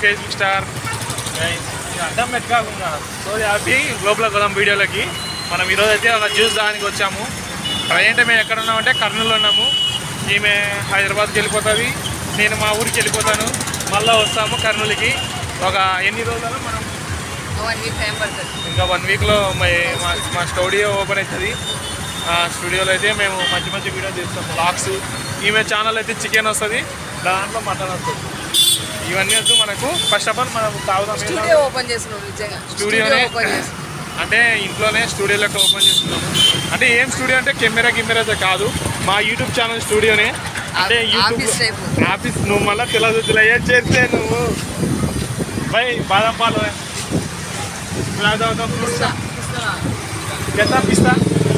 Facebook star అడ్డం పెట్టుకోకుండా so happy లోపల కొదాం వీడియోలకి మనం ఈరోజు అయితే ఒక జ్యూస్ దానికి వచ్చాము ప్రజెంట్ మేము ఎక్కడ ఉన్నామంటే కర్నూలులో ఉన్నాము ఈమె హైదరాబాద్కి వెళ్ళిపోతుంది నేను మా ఊరికి వెళ్ళిపోతాను మళ్ళీ వస్తాము కర్నూలుకి ఒక ఎన్ని రోజులలో మనం వన్ వీక్ టైం పడుతుంది ఇంకా వన్ వీక్లో మా మా స్టూడియో ఓపెన్ అవుతుంది ఆ స్టూడియోలో అయితే మేము మంచి మంచి వీడియో తీస్తాం బ్లాగ్స్ ఈమె ఛానల్ అయితే చికెన్ వస్తుంది దాంట్లో మటన్ వస్తుంది ఇవన్నీ వద్దు మనకు ఫస్ట్ ఆఫ్ ఆల్ మనం తాగుదాం స్టూడియో ఓపెన్ చేస్తున్నాం నిజంగా స్టూడియోనే ఓపెన్ చేస్తున్నాం అంటే ఇంట్లోనే స్టూడియో లెక్క ఓపెన్ చేస్తున్నాము అంటే ఏం స్టూడియో అంటే కెమెరా కెమెరా అయితే కాదు మా యూట్యూబ్ ఛానల్ స్టూడియోనే అంటే యూట్యూబ్ ఆఫీస్ టైప్ ఆఫీస్ నువ్వు మళ్ళీ తెలియదు తెలియ చేస్తే నువ్వు బై బాదం పాలు ఇలా తాగుతాం ఫ్రూట్స్ ఎంత పిస్తా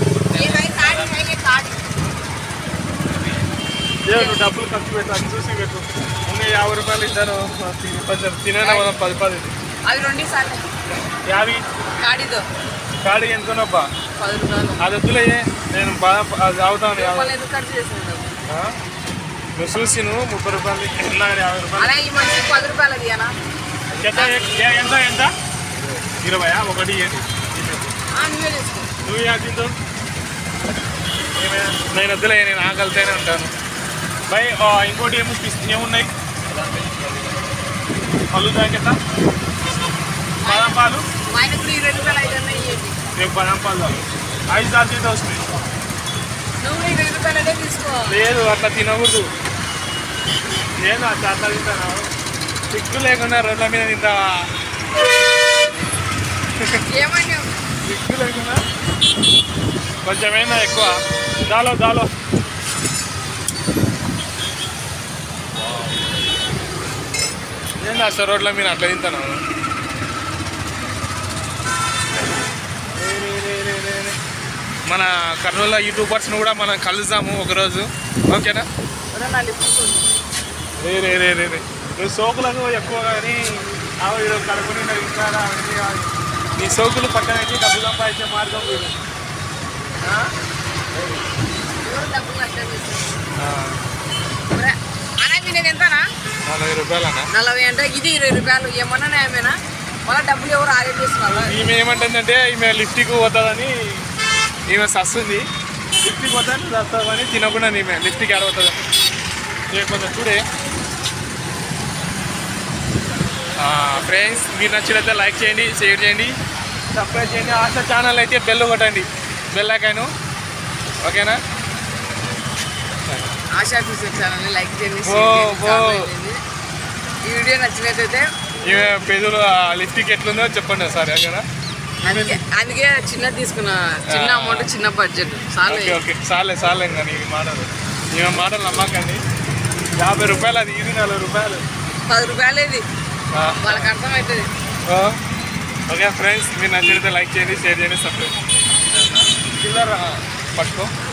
ఏ నువ్వు డబ్బులు ఖర్చు పెట్టాను చూసి పెట్టు ఇంకా యాభై రూపాయలు ఇచ్చాను కొంచెం తినేనా మనం పది పది అవి రెండు సార్లు యాభై కాడిదో కాడి ఎంతనబ్బా పది రూపాయలు అది వద్దులే నేను బాగా అది తాగుతాను యాభై రూపాయలు ఎందుకు ఖర్చు చేస్తున్నావు ఆ? నువ్వు చూసి నువ్వు ముప్పై రూపాయలు ఎట్లా యాభై రూపాయలు అలా ఈ మనిషికి పది రూపాయలు అది అనా ఎంత ఏ- ఎంత ఎంత ఇరవయా ఒకటి ఏంటి నువ్వే తీసుకో నువ్వు యా తింటావు ఏమైనా నేను వద్దులే నేను ఆకలితేనే ఉంటాను బై ఆ, ఇంకోటి ఏమో పిస్ ఏమున్నాయి పళ్ళు జాకెట్ బాదం పాలు మా ఆయన ఇప్పుడు ఇరవై రూపాయలు అయితే ఇవ్వండి రేపు బాదం పాలు తాగు. ఐదు సార్లు తింటే వస్తుంది నువ్వు ఇరవై రూపాయలు అంటే తీసుకో లేదు అట్లా తినకూడదు నేను అట్లా అట్లా తింటాను సిగ్గు లేకుండా రోడ్ల మీద తింటావా ఏమన్నా సిగ్గు లేకుండా కొంచెమైనా ఎక్కువ దాలో దాలో ఏంటి అసలు రోడ్ల మీద అట్లా తింటాను మన కర్నూలు యూట్యూబర్స్ని కూడా మనం కలుద్దాము ఒకరోజు ఓకేనా నా లిప్స్ రే రే రే రే రే నువ్వు సోకులకు ఎక్కువ కానీ ఆవు ఈరోజు కడుపు నిండా ఇస్తారా అవన్నీ కాదు నీ సోకులు పక్కన పెట్టి డబ్బు సంపాదించే మార్గం వీడు ఆ? డబ్బులు కష్టం ఆ, అనే నేను ఎంతనా నలభై రూపాయలు అన్న నలభై అంటే ఇది ఇరవై రూపాయలు ఏమన్నా న్యాయమేనా మళ్ళీ డబ్బులు ఎవరు ఆరేట్ చేస్తున్నారు ఈమె ఏమంటుందంటే ఈమె లిఫ్ట్కి పోతుందని ఈమె సస్తుంది లిఫ్ట్కి పోతాను వస్తుందని తినకుండా ఈమె లిఫ్ట్కి ఆడవుతుంది ఇక కొంచెం చూడే ఫ్రెండ్స్ మీరు నచ్చినట్లయితే లైక్ చేయండి షేర్ చేయండి సబ్స్క్రైబ్ చేయండి ఆశ ఛానల్ అయితే బెల్ కొట్టండి బెల్ ఐకాను ఓకేనా ఆశా ఫీచర్ ఛానల్ని లైక్ చేయండి ఓ, షేర్ చేయండి, ఓ. కామెంట్ చేయండి. ఈ వీడియో నచ్చినట్లయితే ఈమె పేదలు లిఫ్ట్కి ఎట్లుందో చెప్పండి ఒకసారి ఓకేనా అందుకే అందుకే చిన్నది తీసుకున్నా చిన్న ఆ. అమౌంట్ చిన్న బడ్జెట్ చాలు ఓకే ఓకే చాలే చాలే ఇంకా నీ మాటలు ఈమె మాటలు నమ్మకండి యాభై రూపాయలు అది ఇది నలభై రూపాయలు పది రూపాయలు ఇది ఆ. వాళ్ళకి అర్థమవుతుంది ఆ. ఓకే ఫ్రెండ్స్ మీరు నచ్చితే లైక్ చేయండి షేర్ చేయండి సబ్స్క్రైబ్ చిల్లర పట్టుకో